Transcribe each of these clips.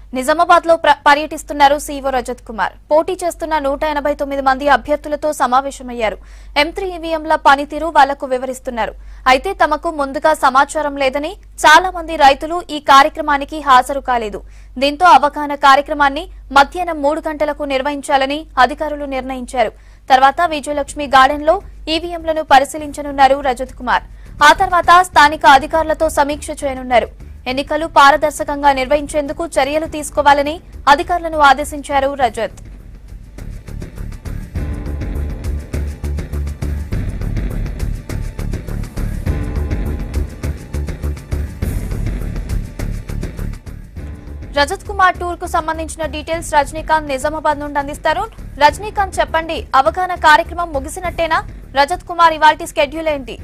నిజామాబాద్ లో పర్యటిస్తున్నారు సీఓ రజత్ కుమార్ పోటీ చేస్తున్న నూట ఎనభై తొమ్మిది మంది అభ్యర్థులతో సమావేశమయ్యారు ఎం త్రీ ఈవీఎంల పనితీరు వాళ్లకు వివరిస్తున్నారు అయితే తమకు ముందుగా సమాచారం లేదని చాలా మంది రైతులు ఈ కార్యక్రమానికి హాజరు కాలేదు దీంతో అవగాహన కార్యక్రమాన్ని మధ్యాహ్నం మూడు గంటలకు నిర్వహించాలని అధికారులు నిర్ణయించారు తర్వాత విజయలక్ష్మి గార్డెన్ లో ఈవీఎంలను పరిశీలించనున్నారు రజత్ కుమార్ ఆ తర్వాత స్థానిక అధికారులతో సమీక్ష చేయనున్నారు ఎన్నికలు పారదర్శకంగా నిర్వహించేందుకు చర్యలు తీసుకోవాలని అధికారులను ఆదేశించారు రజత్ రజత్ కుమార్ టూర్ కు సంబంధించిన డీటెయిల్స్ రజనీకాంత్ నిజామాబాద్ నుండి అందిస్తారు రజనీకాంత్ చెప్పండి అవగాహన కార్యక్రమం ముగిసినట్టేనా రజత్ కుమార్ ఇవాల్టి స్కెడ్యూల్ ఏంటి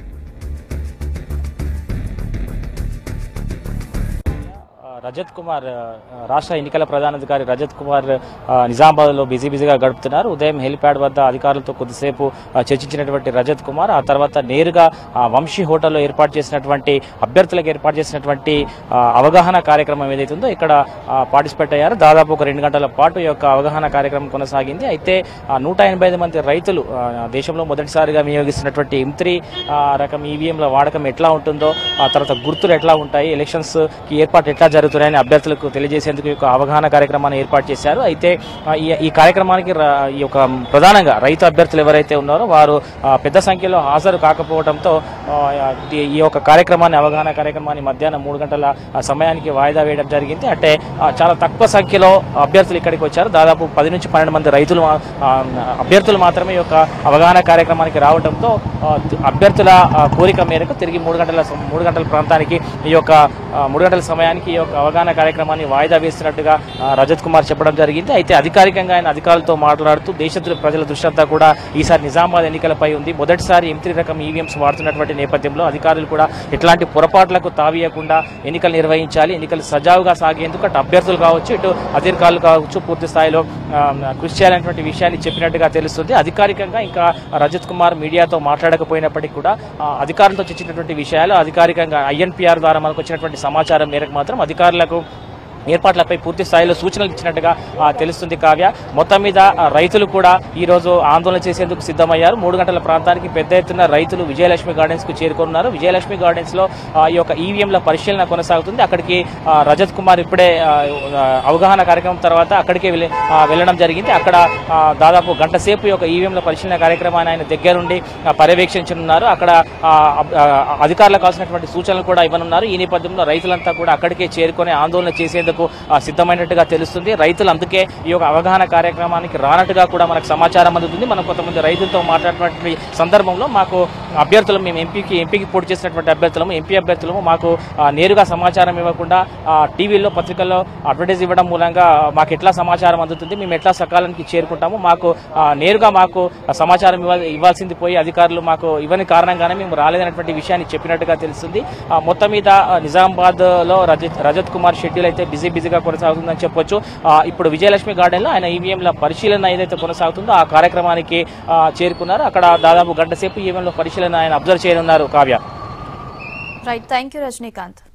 రజత్ కుమార్ ఆ, రాష్ట్ర ఎన్నికల ప్రధానాధికారి రజత్ కుమార్ ఆ, నిజామాబాద్లో బిజీ బిజీగా గడుపుతున్నారు ఉదయం హెలిప్యాడ్ వద్ద అధికారులతో కొద్దిసేపు ఆ, చర్చించినటువంటి రజత్ కుమార్ ఆ తర్వాత నేరుగా ఆ, వంశీ హోటల్లో ఏర్పాటు చేసినటువంటి అభ్యర్థులకు ఏర్పాటు చేసినటువంటి ఆ, అవగాహన కార్యక్రమం ఏదైతే ఉందో ఇక్కడ పార్టిసిపేట్ అయ్యారు దాదాపు ఒక రెండు గంటల పాటు ఈ యొక్క అవగాహన కార్యక్రమం కొనసాగింది అయితే నూట ఎనభై ఐదు మంది రైతులు ఆ, దేశంలో మొదటిసారిగా వినియోగిస్తున్నటువంటి ఎం త్రీ రకం ఈవీఎంల వాడకం ఎట్లా ఉంటుందో ఆ తర్వాత గుర్తులు ఎట్లా ఉంటాయి ఎలక్షన్స్ కి ఏర్పాటు ఎట్లా జరుగుతున్నాయని అభ్యర్థులకు తెలియజేసేందుకు ఈ యొక్క అవగాహన కార్యక్రమాన్ని ఏర్పాటు చేశారు అయితే ఆ, ఈ ఈ కార్యక్రమానికి ర- ఈ యొక్క ప్రధానంగా రైతు అభ్యర్థులు ఎవరైతే ఉన్నారో వారు ఆ, పెద్ద సంఖ్యలో హాజరు కాకపోవడంతో ఆ, ఈ- ఈ యొక్క కార్యక్రమాన్ని అవగాహన కార్యక్రమాన్ని మధ్యాహ్నం మూడు గంటల ఆ, సమయానికి వాయిదా వేయడం జరిగింది అంటే ఆ, చాలా తక్కువ సంఖ్యలో అభ్యర్థులు ఇక్కడికి వచ్చారు దాదాపు పది నుంచి పన్నెండు మంది రైతులు మా- ఆ, అభ్యర్థులు మాత్రమే ఈ యొక్క అవగాహన కార్యక్రమానికి రావడంతో ఆ, అభ్యర్థుల ఆ, కోరిక మేరకు తిరిగి మూడు గంటల సమ- మూడు గంటల ప్రాంతానికి ఈ యొక్క ఆ, మూడు గంటల సమయానికి ఈ యొక్క అవగాహన కార్యక్రమాన్ని వాయిదా వేస్తున్నట్టుగా ఆ, రజత్ కుమార్ చెప్పడం జరిగింది అయితే అధికారికంగా ఆయన అధికారులతో మాట్లాడుతూ దేశ దృ- ప్రజల దృష్టి అంతా కూడా ఈసారి నిజామాబాద్ ఎన్నికలపై ఉంది మొదటిసారి ఎంత్రీ రకం ఈవీఎంస్ వాడుతున్నటువంటి నేపథ్యంలో అధికారులు కూడా ఎట్లాంటి పొరపాట్లకు తావీయకుండా ఎన్నికలు నిర్వహించాలి ఎన్నికలు సజావుగా సాగేందుకు అటు అభ్యర్థులు కావచ్చు ఇటు అధికారులు కావచ్చు పూర్తి స్థాయిలో ఆ, కృషి చేయాలనేటువంటి విషయాన్ని చెప్పినట్టుగా తెలుస్తుంది అధికారికంగా ఇంకా రజత్ కుమార్ మీడియాతో మాట్లాడకపోయినప్పటికీ కూడా ఆ, అధికారులతో చర్చించినటువంటి విషయాలు అధికారికంగా ఐఎన్పిఆర్ ద్వారా మనకు వచ్చినటువంటి సమాచారం మేరకు మాత్రం అధికారులకు ఏర్పాట్లపై పూర్తి స్థాయిలో సూచనలు ఇచ్చినట్టుగా ఆ, తెలుస్తుంది కావ్య మొత్తం మీద ఆ, రైతులు కూడా ఈ రోజు ఆందోళన చేసేందుకు సిద్ధమయ్యారు మూడు గంటల ప్రాంతానికి పెద్ద ఎత్తున రైతులు విజయలక్ష్మి గార్డెన్స్ కు చేరుకున్నారు విజయలక్ష్మి గార్డెన్స్ లో ఆ, ఈ యొక్క ఈవీఎంల పరిశీలన కొనసాగుతుంది అక్కడికి ఆ, రజత్ కుమార్ ఇప్పుడే ఆ, ఆ, అవగాహన కార్యక్రమం తర్వాత అక్కడికే వెళ్ళి- ఆ, వెళ్ళడం జరిగింది అక్కడ ఆ, దాదాపు గంట సేపు ఈ యొక్క ఈవీఎంల పరిశీలన కార్యక్రమాన్ని ఆయన దగ్గరుండి ఆ, పర్యవేక్షించనున్నారు అక్కడ ఆ, ఆ, అధికారులకు కావాల్సినటువంటి సూచనలు కూడా ఇవ్వనున్నారు ఈ నేపథ్యంలో రైతులంతా కూడా అక్కడికే చేరుకొని ఆందోళన చేసేందుకు ఆ, సిద్ధమైనట్టుగా తెలుస్తుంది రైతులు అందుకే ఈ యొక్క అవగాహన కార్యక్రమానికి రానట్టుగా కూడా మనకు సమాచారం అందుతుంది మనం కొంతమంది రైతులతో మాట్లాడినటువంటి సందర్భంలో మాకు అభ్యర్థులు మేము ఎంపీకి ఎంపీకి పోటీ చేసినటువంటి అభ్యర్థులము ఎంపీ అభ్యర్థులము మాకు ఆ, నేరుగా సమాచారం ఇవ్వకుండా ఆ, టీవీలో పత్రికల్లో అడ్వర్టైజ్ ఇవ్వడం మూలంగా మాకు ఎట్లా సమాచారం అందుతుంది మేము ఎట్లా సకాలానికి చేరుకుంటాము మాకు ఆ, నేరుగా మాకు ఆ సమాచారం ఇవ్వ ఇవ్వాల్సింది పోయి అధికారులు మాకు ఇవ్వని కారణంగానే మేము రాలేదన్నటువంటి విషయాన్ని చెప్పినట్టుగా తెలుస్తుంది ఆ, మొత్తం మీద ఆ, నిజామాబాద్ లో రజత్ రజత్ కుమార్ షెడ్యూల్ అయితే బిజీ బిజీగా కొనసాగుతుందని చెప్పొచ్చు ఆ, ఇప్పుడు విజయలక్ష్మి గార్డెన్ లో ఆయన ఈవీఎంల పరిశీలన ఏదైతే కొనసాగుతుందో ఆ కార్యక్రమానికి ఆ, చేరుకున్నారు అక్కడ దాదాపు గంట సేపు ఈవీఎంల పరిశీలన ఆయన అబ్జర్వ్ చేయనున్నారు Kavya right thank you Rajinikanth